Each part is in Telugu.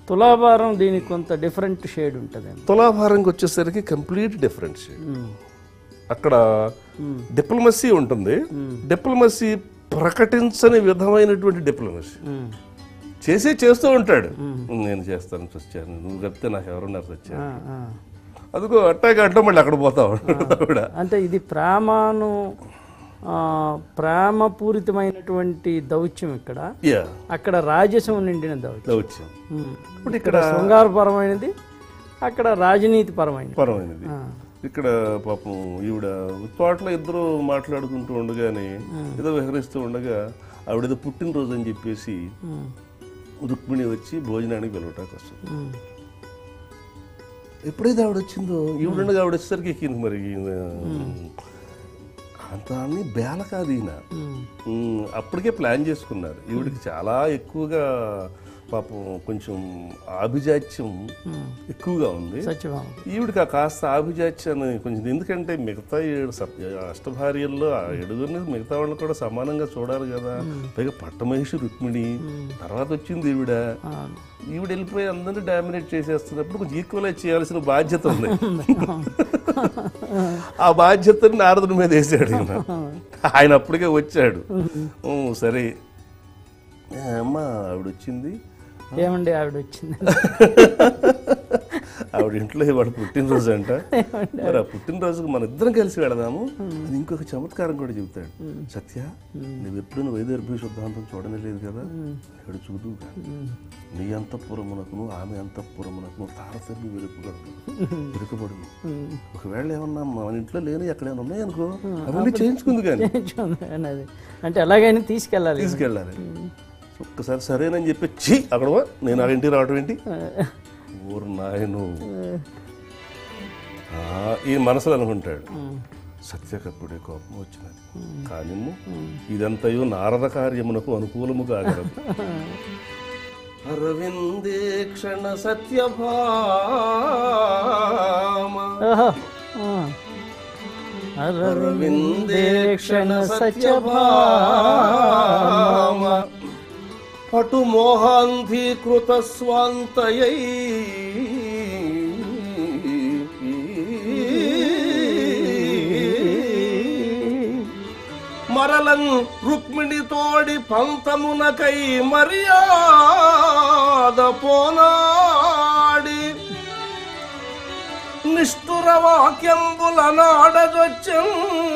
తులాభారం దీనికి కొంత డిఫరెంట్ షేడ్ ఉంటుంది తులాభారంకి వచ్చేసరికి కంప్లీట్ డిఫరెంట్ షేడ్ అక్కడ డిప్లొమసీ ఉంటుంది డిప్లొమసీ ప్రకటించని విధమైనటువంటి డిప్లొమసీ చేసే చేస్తూ ఉంటాడు నేను చేస్తాను వచ్చాను నువ్వు చెప్తే నాకు ఎవరున్నారు వచ్చాను అదిగో అట్టాగా అంటే మళ్ళీ అక్కడ పోతావు ఆవిడ అంటే ఇది ప్రేమను ఆ, ప్రేమపూరితమైనటువంటి దౌత్యం ఇక్కడ యా అక్కడ రాజసం నిండిన దౌత్యం దౌత్యం ఉమ్. ఇప్పుడు ఇక్కడ ఇక్కడ శృంగారపరమైనది అక్కడ రాజనీతి పరమైనది పరమైనది ఇక్కడ పాపం ఈవిడ తోటలో ఇద్దరు మాట్లాడుకుంటూ ఉండగానే ఏదో విహరిస్తూ ఉండగా ఆవిడేదో పుట్టినరోజు అని చెప్పేసి రుక్మిణి వచ్చి భోజనానికి పిలవటానికి వస్తుంది ఎప్పుడైతే ఆవిడ వచ్చిందో ఈవిడ ఆవిడ వచ్చేసరికి ఈయనకి మరి ఈయన, అంత అన్ని బేల కాదు ఈయన ఉమ్, అప్పటికే ప్లాన్ చేసుకున్నారు ఈవిడికి చాలా ఎక్కువగా పాపం కొంచెం ఆభిజాత్యం ఎక్కువగా ఉంది సత్యభామ ఈవిడికి ఆ కాస్త ఆభిజాత్యాన్ని కొంచెం ఎందుకంటే మిగతా ఏడు సప్త అష్టభార్యల్లో ఆ ఏడుగురిని మిగతా వాళ్ళని కూడా సమానంగా చూడాలి కదా పైగా పట్టమహిషి రుక్మిణి తర్వాత వచ్చింది ఈవిడ ఈవిడ వెళ్ళిపోయి అందరినీ డామినేట్ చేసేస్తున్నప్పుడు కొంచెం ఈక్వలైజ్ చేయాల్సిన బాధ్యత ఉంది ఆ బాధ్యతని నారదుని మీద వేసాడు ఈయన ఆయన అప్పటికే వచ్చాడు "ఊ, సరే ఏ, అమ్మా ఆవిడ వచ్చింది ఏమండి ఆవిడ వచ్చింది ఆవిడ ఇంట్లో ఇవాళ పుట్టినరోజు అంట మరి ఆ పుట్టినరోజుకు మన ఇద్దరం కలిసి వెళదాము అది ఇంకొక చమత్కారం కూడా చెబుతాడు సత్య నువ్వు ఎప్పుడు వైదర్భి శుద్ధాంతం చూడనే లేదు కదా ఇక్కడ చూదు నీ అంతఃపురమునకును ఆమె అంతఃపురమునకును తారతమ్య వెలుపుగడు వెలుకబడు ఒకవేళ ఏమన్నా మన ఇంట్లో లేని ఎక్కడైనా ఉన్నాయనుకో అవన్నీ చేయించుకుంది కానీ అన్నది అంటే ఎలాగైనా తీసుకెళ్ళాలి తీసుకెళ్ళాలి ఒక్కసారి సరేనని చెప్పి ఛీ అక్కడ పో, నేను ఆ ఇంటికి రావటం ఏంటి ఊరు నాయను ఆ, ఈ మనసులో అనుకుంటాడు సత్యకప్పుడే కోపం వచ్చినది కానీ ఇదంతయు నారద కార్యమునకు అనుకూలము కాగలదు అరవిందేక్షణ సత్యభామ ఆహా. ఆ. అరవిందేక్షణ సత్యభామ పటు మోహాంధీకృత స్వాంతయై మరలన్ రుక్మిణి తోడి పంతమునకై మర్యాద పోనాడి నిష్ఠుర వాక్యంబుల నాడజొచ్చం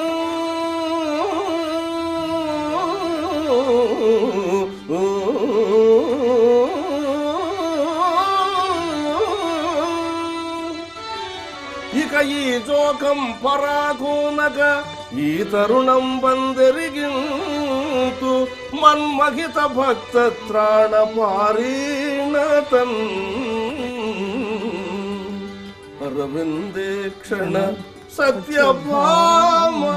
ఇక ఈ జోకం పరాకూనక ఈ తరుణం బందెరిగింతు మన్మహిత భక్త త్రాణ పారీణతన్ అరవిందేక్షణ సత్యభామా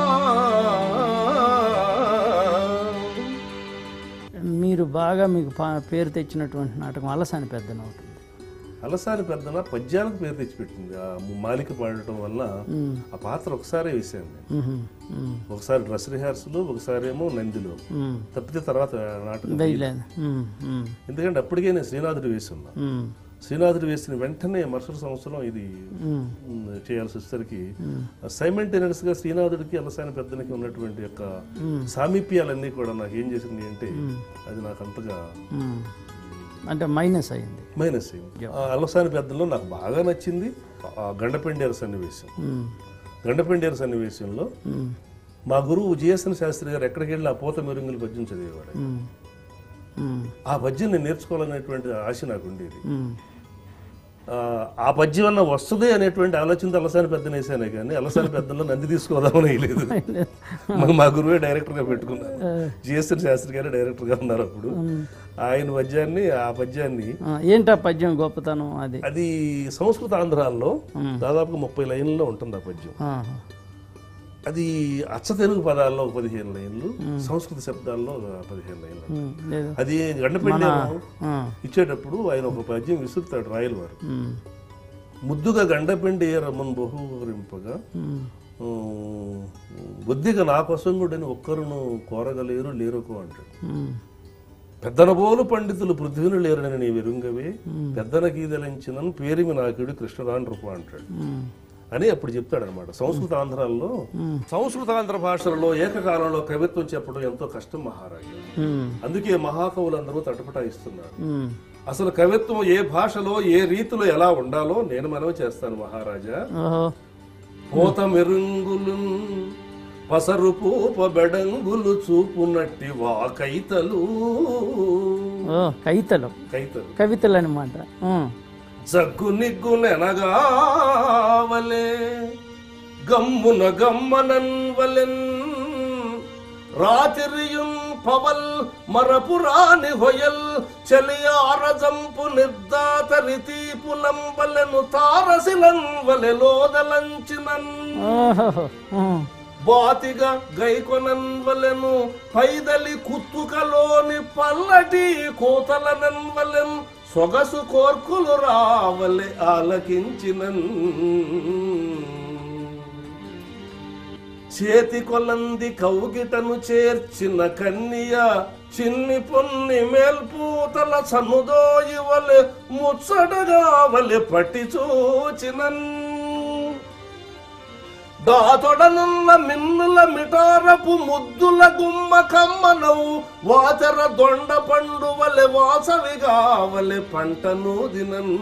మీరు బాగా మీకు పా- పేరు తెచ్చినటువంటి నాటకం అలసాని పెద్దన ఒకటి ఉంది. అలసాని పెద్దన పద్యాలకు పేరు తెచ్చిపెట్టింది ఆ మాలిక పాడటం వల్ల ఆ పాత్ర ఒకసారే వేసాను నేను మ్మ్. మ్మ్. ఒకసారి డ్రెస్ రిహార్సల్ ఒకసారి ఏమో నందిలో మ్మ్. తప్పితే తర్వాత నాటకం వేయలేదు మ్మ్. మ్మ్. ఎందుకంటే అప్పటికే నేను శ్రీనాథుడు వేసి ఉన్నా మ్మ్. శ్రీనాథుడు వేసిన వెంటనే మరుసటి సంవత్సరం ఇది మ్మ్. ఉమ్, చేయాల్సి వచ్చేసరికి సైమెంటేనియస్ గా శ్రీనాథుడికి అలసాని పెద్దనికి ఉన్నటువంటి యొక్క సామీప్యాలన్నీ కూడా నాకు ఏం చేసింది అంటే అది నాకు అంతగా మ్మ్. అంటే మైనస్ అయింది మైనస్ అయింది ఆ అలసాని పెద్దలో నాకు బాగా నచ్చింది ఆ గండపెండేరు సన్నివేశం మ్మ్. గండపెండేరు సన్నివేశంలో మ్మ్. మా గురువు జిఎస్ఎన్ శాస్త్రి గారు ఎక్కడికి వెళ్ళి ఆ పూత మెరుగులు పద్యం చదివేవాడు మ్మ్. మ్మ్. ఆ పద్యం నేను నేర్చుకోవాలనేటువంటి ఆశ నాకు ఉండేది మ్మ్. ఆ, ఆ పద్యం అన్న వస్తుంది అనేటువంటి ఆలోచనతో అలసాని పెద్దన వేసానే కానీ అలసాని పెద్దలో నంది తీసుకోదామని వేయలేదు మా- మా గురువే డైరెక్టర్ గా పెట్టుకున్నారు జిఎస్ఎన్ శాస్త్రి గారు డైరెక్టర్ గా ఉన్నారు అప్పుడు ఆయన పద్యాన్ని ఆ పద్యాన్ని ఆ, ఏంటా పద్యం గొప్పతనం అది అది సంస్కృత ఆంధ్రాల్లో దాదాపుగా ముప్పై లైన్లలో ఉంటుంది ఆ పద్యం ఆ. అది అచ్చ తెలుగు పదాల్లో ఒక పదిహేను లైన్లు సంస్కృత శబ్దాల్లో ఒక పదిహేను లైన్లు మ్మ్. లేదు అది గండపెండి ఆ. ఇచ్చేటప్పుడు ఆయన ఒక పద్యం విసురుతాడు రాయల వారు మ్మ్. ముద్దుగా గండపెండి రమ్మన్ బహురింపగా మ్మ్. బుద్ధిగా నా కోసం కూడా ఒక్కరును కోరగలేరు లేరుకో అంటాడు మ్మ్. పెద్దనబోలు పండితులు పృథ్వీని లేరని నీ వెరుంగవే పెద్దనకీదలించినన్ పేరిమి నాకుడు కృష్ణరాన్ రూప అంటాడు ఉమ్, అని అప్పుడు చెప్తాడు అనమాట సంస్కృత ఆంధ్రాల్లో సంస్కృతాంధ్ర భాషలలో ఏకకాలంలో కవిత్వం చెప్పడం ఎంతో కష్టం మహారాజు ఉమ్, అందుకే మహాకవులందరూ తటపటాయిస్తున్నారు ఉమ్, అసలు కవిత్వం ఏ భాషలో ఏ రీతిలో ఎలా ఉండాలో నేను మనవి చేస్తాను మహారాజా ఓహో పోత మెరుంగులు పసరు పూప బెడంగులు చూపునట్టి వాకైతలు ఓ కవితలు కైతలు కవితలు అనమాట ఉమ్, జగ్గు నిగ్గునెనగావలే గమ్మున గమ్మనన్ వలెన్ రాతిరియున్ పవల్ మరపురాని హొయల్ చెలియారజంపు నిర్దాతరి తీపులంబలెను తారసిలన్ వలె లోదలంచినన్ ఓహో ఉమ్, బాతిగా గైకొనన్ వలెను పైదలి కుత్తుకలోని పల్లటి కోతలనన్ వలెన్ సొగసు కోర్కులు రావలె ఆలకించినన్ చేతి కొలంది కౌగిటను చేర్చిన కన్నియ చిన్ని పొన్ని మేల్పూతల సన్నుదోయి వలె ముచ్చటగా వలె పట్టి చూచినన్ దాతొడనున్న మిన్నుల మిటారపు ముద్దుల గుమ్మ కమ్మనవు వాచర దొండ పండు వలె వాసవిగా వలె పంట నూదినన్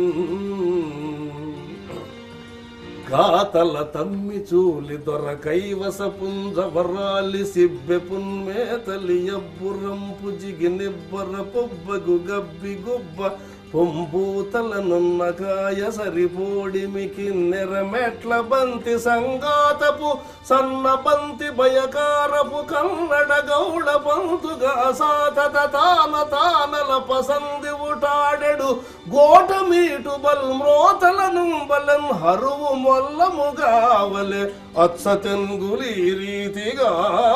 గాతల తమ్మి చూలి దొర కైవస పుంజ వరాలి సిబ్బె పున్మేతలి ఎబ్బురంపు జిగి నిబ్బర పొబ్బగు గబ్బి గుబ్బ పొంబూతలనున్న కాయ సరిపోడిమికి నెరమెట్ల బంతి సంగాతపు సన్న బంతి భయకారపు కన్నడ గౌడ పంతుగా సాతత తాన తానల పసంది ఉటాడెడు గోట మీటు బల్ మ్రోతలను బలం హరువు మొల్లముగావలె అత్స తెంగులి రీతిగా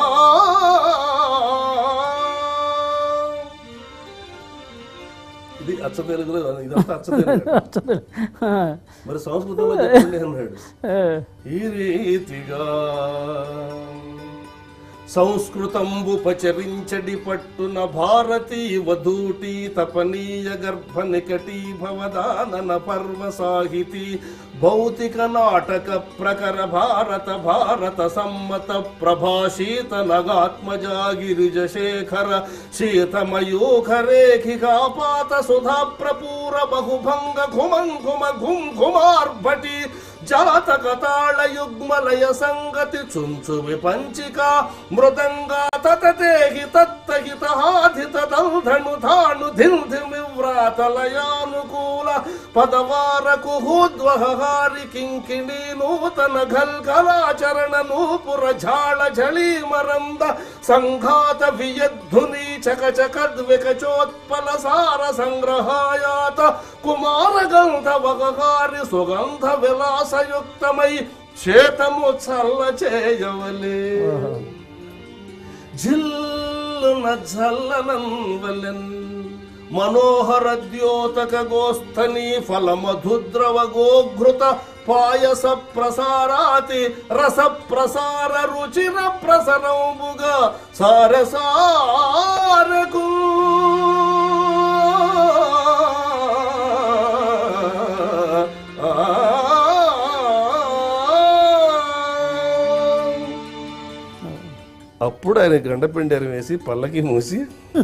ఇది అచ్చ తెలుగులో ఇదంతా అచ్చ తెలుగు చదువు. ఆ, మరి సంస్కృతంలో చెప్పండి అన్నాడు ఆ, ఈ రీతిగా సంస్కృతంబు పచరించడి పట్టున భారతీ వధూటి తపనీయ గర్భ నికటీ భవదానన పర్వ సాహితి భౌతిక నాటక ప్రకర భారత భారత సమ్మత ప్రభాషీత నగాత్మజాగిరిజ శేఖర శీతమయూఖరేఖికాపాత సుధా ప్రపూర బహుభంగ ఘుమం ఘుమ ఘుం ఘుమార్భటి జాతక తాళ యుగ్మలయ సంగతి చుంచు విపంచిక మృదంగా తతతేహి తత్తహిత హాధిత దంధను ధాను ధింధిమి వ్రాతలయానుకూల పదవారకు హూద్వహారి కింకిణి నూతన గల్గలాచరణ నూపుర ఝాళ ఝళీమరంద సంఘాత వియద్ధుని చకచకద్వికచోత్పల సార సంగ్రహాయాత కుమార గంధ వగహారి సుగంధ విలాసయుక్తమై చేతము చల్ల చేయవలే జిల్లున జల్లనం వలెన్ మనోహర ద్యోతక గోస్థని ఫల మధుద్రవ గోఘృత పాయస ప్రసారాతి రస ప్రసార రుచిర ప్రసరంబుగా సారసారకు అప్పుడు ఆయన గండపిండారు వేసి పల్లకి మూసి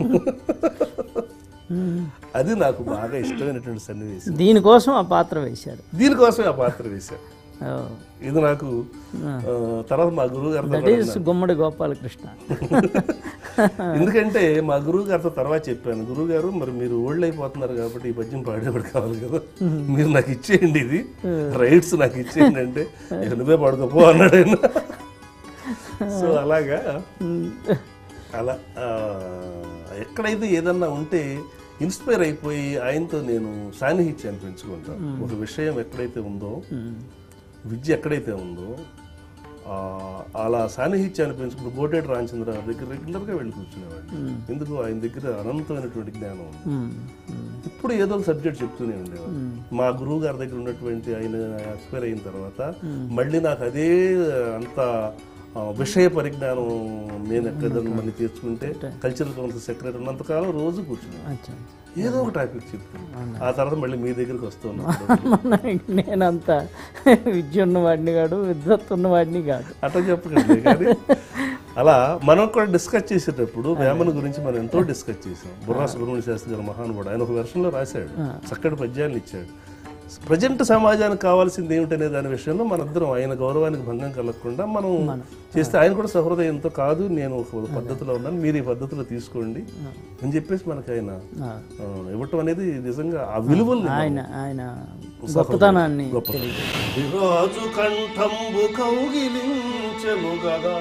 అది నాకు బాగా ఇష్టమైనటువంటి సన్నివేశం దీనికోసం ఆ పాత్ర వేశారు దీనికోసమే ఆ పాత్ర వేశాను ఓ, ఇది నాకు ఆ, తర్వాత మా గురువు గారితో దట్ ఈస్ గుమ్మడి గోపాలకృష్ణ ఎందుకంటే మా గురువు గారితో తర్వాత చెప్పాను గురువు గారు మరి మీరు ఓల్డ్ అయిపోతున్నారు కాబట్టి ఈ పద్యం పాడేవాడు కావాలి కదా మీరు నాకు ఇచ్చేయండి ఇది రైట్స్ నాకు ఇచ్చేయండి అంటే "ఇక నువ్వే పాడుకోపో అన్నాడు ఆయన సో అలాగా అలా ఆ, ఎక్కడైతే ఏదన్నా ఉంటే ఇన్స్పైర్ అయిపోయి ఆయనతో నేను సాన్నిహిత్యాన్ని పెంచుకుంటాను ఒక విషయం ఎక్కడైతే ఉందో విద్య ఎక్కడైతే ఉందో ఆ, అలా సాన్నిహిత్యాన్ని పెంచుకుంటూ బోటేటి రామచంద్ర గారి దగ్గర రెగ్యులర్గా వెళ్ళి కూర్చునేవాడిని ఎందుకు ఆయన దగ్గర అనంతమైనటువంటి జ్ఞానం ఉంది ఉమ్, ఉమ్, ఇప్పుడు ఏదో ఒక సబ్జెక్ట్ చెప్తూనే ఉండేవాడు మా గురువు గారి దగ్గర ఉన్నటువంటి ఆయన ఎక్స్పైర్ అయిన తర్వాత మళ్ళీ నాకు అదే అంత ఆ, విషయ పరిజ్ఞానం నేను ఎక్కడ మళ్ళీ తెచ్చుకుంటే కల్చరల్ కౌన్సిల్ సెక్రటరీ ఉన్నంతకాలం రోజు కూర్చున్నాను అచ్చా ఏదో ఒక టాపిక్ చెప్పు ఆ తర్వాత మళ్ళీ మీ దగ్గరికి వస్తున్నాను మొన్న నేనంత విద్య ఉన్నవాడిని కాదు విద్వత్ ఉన్నవాడిని కాదు అట్లా చెప్పకండి కానీ అలా మనం కూడా డిస్కస్ చేసేటప్పుడు వేమన గురించి మనం ఎంతో డిస్కస్ చేసాం బుర్రా సుబ్రహ్మణ్య శాస్త్రి గారు మహానుభావుడు ఆయన ఒక వెర్షన్లో రాశాడు చక్కటి పద్యాలను ఇచ్చాడు ప్రజెంట్ సమాజానికి కావాల్సింది ఏమిటనే దాని విషయంలో మనిద్దరం ఆయన గౌరవానికి భంగం కలగకుండా మనం చేస్తే ఆయన కూడా సహృదయంతో కాదు నేను ఒక పద్ధతిలో ఉన్నాను మీరు ఈ పద్ధతిలో తీసుకోండి అని చెప్పేసి మనకి ఆయన ఆ, ఆ, ఇవ్వటం అనేది నిజంగా ఆ విలువల్ని ఆయన ఆయన గొప్పతనాన్ని రాజు కంఠంబు కౌగిలించెను గదా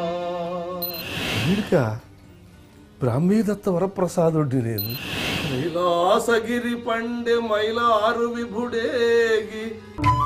వీడిక బ్రాహ్మీదత్త వరప్రసాదుడి నేను కైలాసగిరి పండె మైలారు విభుడేగి